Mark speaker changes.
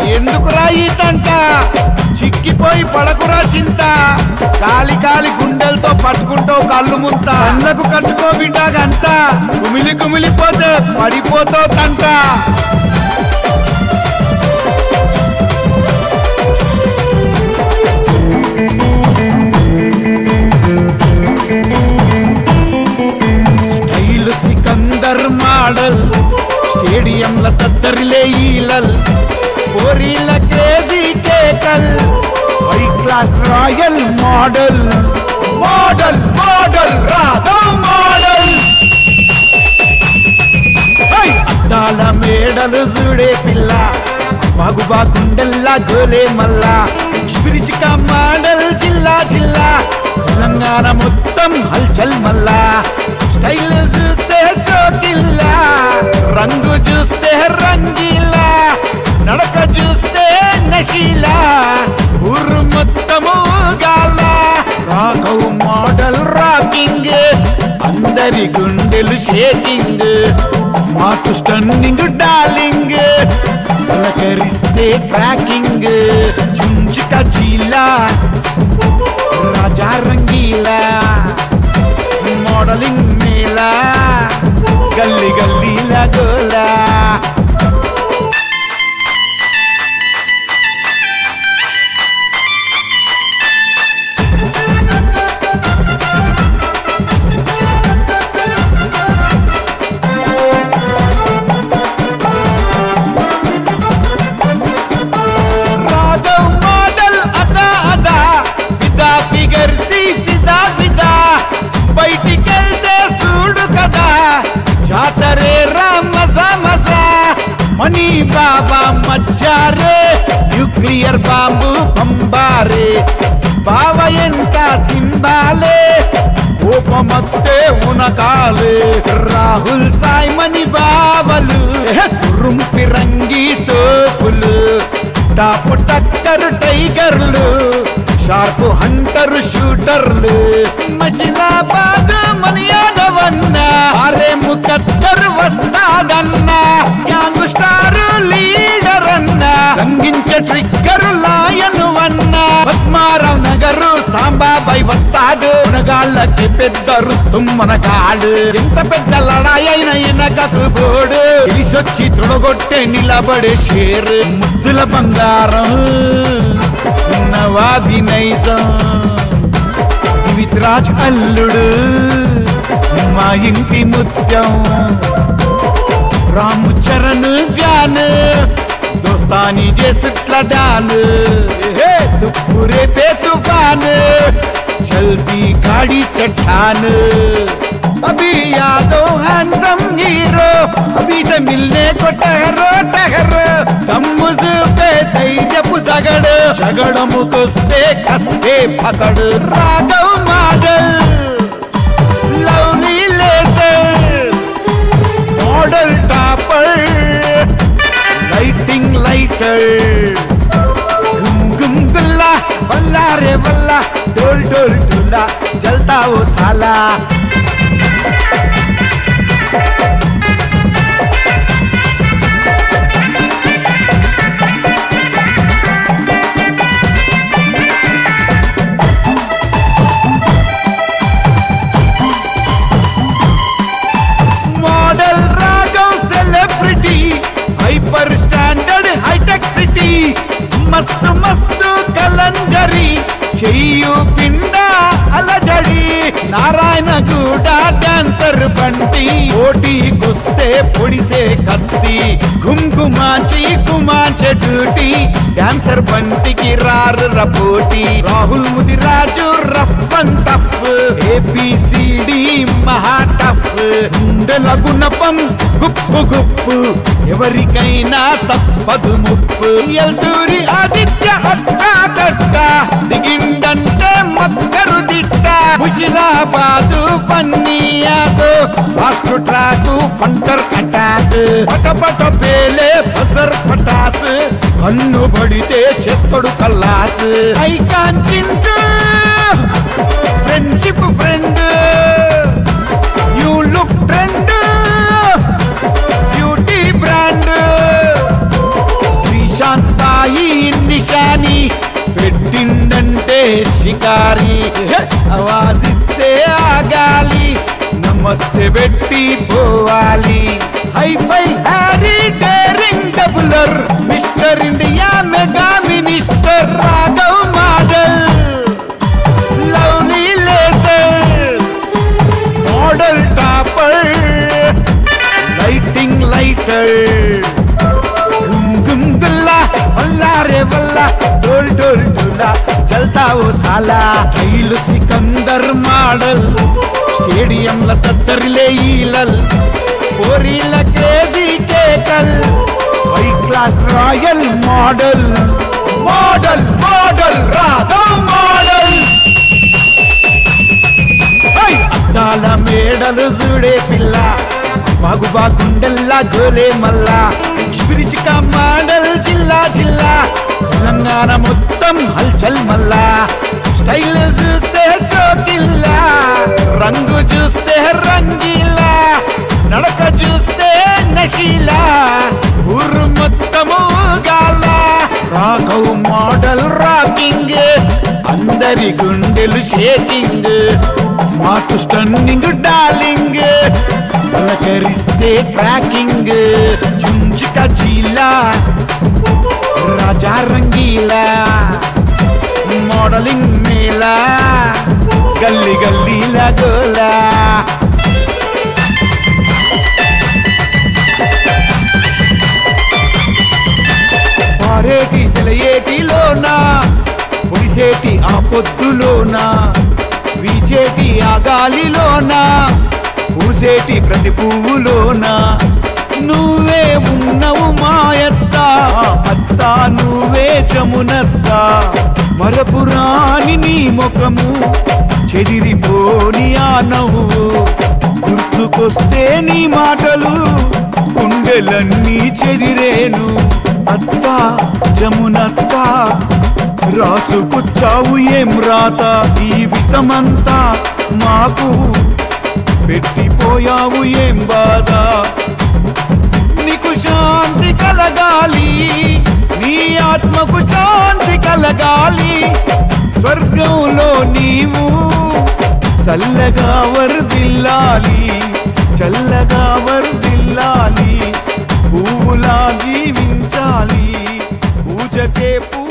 Speaker 1: ఎందుకురా ఈ తంట చిక్కిపోయి పడకురా చింత కాలి కాలి గుండెలతో పట్టుకుంటావు కళ్ళు ముంత అన్నకు కట్టుకో బిడ్డాగంత కుమిలి కుమిలిపోతే పడిపోతావు తంట స్టైల్ సికందర్ మోడల్ స్టేడియంల తత్తరిలే ఈలల్ కోరీల క్రేజీ కేకల్ high class royal model model model Radha model హై! అద్దాల మేడలు చూడే పిల్ల బాగుబా గుండెల్లా గోలే మల్లా చిబిరిచిక మోడల్ జిల్లా జిల్లా తెలంగాణ మొత్తం హల్చల్ మల్లా స్టైల్ చూస్తే చోటిల్లా రంగు చూస్తే రంగీలా నడక చూస్తే నశీలా ఊరు మొత్తము గాల రాఘవ్ మోడల్ రాకింగ్ అందరి గుండెలు షేకింగ్ స్మార్ట్ స్టన్నింగ్ డార్లింగ్ పలకరిస్తే క్రాకింగ్ చుంచుక చీలా రాజా రంగీలా మోడలింగ్ మేలా గల్లీ గల్లీలా గోలా రాఘవ్ మోడల్ అదా అదా ఫిదా ఫిగర్ సి ఫిదా ఫిదా బయటికెళ్తే చూడు కదా జాతరే రా మజా మజా మనీ బాబా మచ్చారే న్యూక్లియర్ బాంబు పంబారే బావ ఎంత సింబాలే కోపమత్తే ఉనకాలే రాహుల్ సాయి మణి బాబలు కురుం పిరంగి తోపులు టాప్ టక్కర్ టైగర్లు షార్ప్ హంటర్ షూటర్లు మజిలాబాద్ మనియాదవన్న అరే ముకద్దర్ వస్తాదన్న యాంగ్ స్టార్ లీడర్ అన్న రంగించే ట్రిగ్గర్ లాయన్ వన్న పద్మారావు నగరు సాంబాబాయ్ వస్తాడు మునగాళ్ళకి పెద్ద రుస్తుం మనగాడు ఎంత పెద్ద లడాయి అయిన ఎనకకు బోడు తెలిసొచ్చి తొడగొట్టే నిలబడే షేర్ ముద్దుల బంగారం నవాది నైజం విత్రాజ్ అల్లుడు మా ఇంటి ముత్యం రాము చరణ్ జాన్ దోస్తాని చేసిట్ల డాన్ ఏ తుప్పురే పే तूफान चलती गाड़ी चट्टान अभी यादो हैंडसम हीरो अभी से मिलने को ठहरो ठहरो तम्मुज पे ధైర్యపు దగడు జగడముకొస్తే కస్తే పకడు Raghav model lovely laser model topper lighting lighter గుమ్ గుమ్ గుల్లా వల్లా రే వల్లా డోల్ డోల్ డోలా జల్తా ఓ సాలా model Raghav celebrity hyper standard hitech city మస్తు మస్తు కలంజరి చెయ్యు పిండ అలజడి నారాయణ గూడ డాన్సర్ బంటి పోటీకొస్తే పొడిసే కత్తి ఘుమ్ఘుమాచి కుమాచే డ్యూటీ డాన్సర్ బంటికి రారు రపోటి Rahul Mudiraj rough and tough ABCD మహా టఫ్ గుండెల గుణపం గుప్పు గుప్పు ఎవరికైనా తప్పదు ముప్పు ఎల్టూరి ఆదిత్య అష్టాకట్ట దిగిండంటే మక్కరు దిట్ట ముషిరాబాదు ఫన్నీయాదు ఫాస్ట్ ట్రాక్ ఫంటర్ అటాక్ పట పట పేలే బసర్ పటాస్ కన్ను పడితే చేస్తాడు కల్లాస్ ఐ కాంచింట్ friendship friend you look trend beauty brand Sreesanth నమస్తే పెట్టి పోవాలి హైఫై హ్యారీ డేరింగ్ డబులర్ mister India mega minister Raghav model lovely laser model topper lighting lighter గుమ్ గుమ్ గుల్లా వల్లా రే వల్లా డోల్ డోల్ డోలా చల్తా ఓ సాలా టైలు సికందర్ మోడల్ స్టేడియంల తత్తరిలే ఈలల్ పోరీల క్రేజీ కేకల్ high class royal model model model Raghav model హై! అద్దాల మేడలు చూడే పిల్ల బాగుబా గుండెల్లా గోలే మల్లా చిబిరిచిక మాడల్ జిల్లా జిల్లా తెలంగాణ మొత్తం హల్చల్ మల్లా స్టైల్ చూస్తే చోకిల్లా రంగు చూస్తే రంగీలా నడక చూస్తే నశీలా ఊరు మొత్తము గాల రాఘవ్ మోడల్ రాకింగ్ అందరి గుండెలు షేకింగ్ స్మార్ట్ స్టన్నింగ్ డార్లింగ్ పలకరిస్తే క్రాకింగ్ చుంచుక చీలా రాజా రంగీలా మోడలింగ్ మేలా గల్లీ గల్లీల గోలా పారేటి సెలయేటిలోనా పొడిసేటి ఆ పొద్దులోనా వీచేటి ఆ గాలిలోనా పూసేటి ప్రతి పువ్వులోనా నువ్వే ఉన్నవు మాయత్త అత్త నువ్వే జమునత్త మరపురాని నీ ముఖము చెదిరిపోని ఆ నవ్వు గుర్తుకొస్తే నీ మాటలు గుండెలన్నీ చెదిరేను అత్త జమునత్త రాసుకొచ్చావు ఏం రాత జీవితమంతా మాకు పెట్టిపోయావు ఏం బాధ నీకు శాంతి కలగాలి నీ ఆత్మకు శాంతి కలగాలి స్వర్గంలో నీవు చల్లగా వర్దిల్లాలి చల్లగా వర్దిల్లాలి పువ్వులా జీవించాలి పూజకే పూ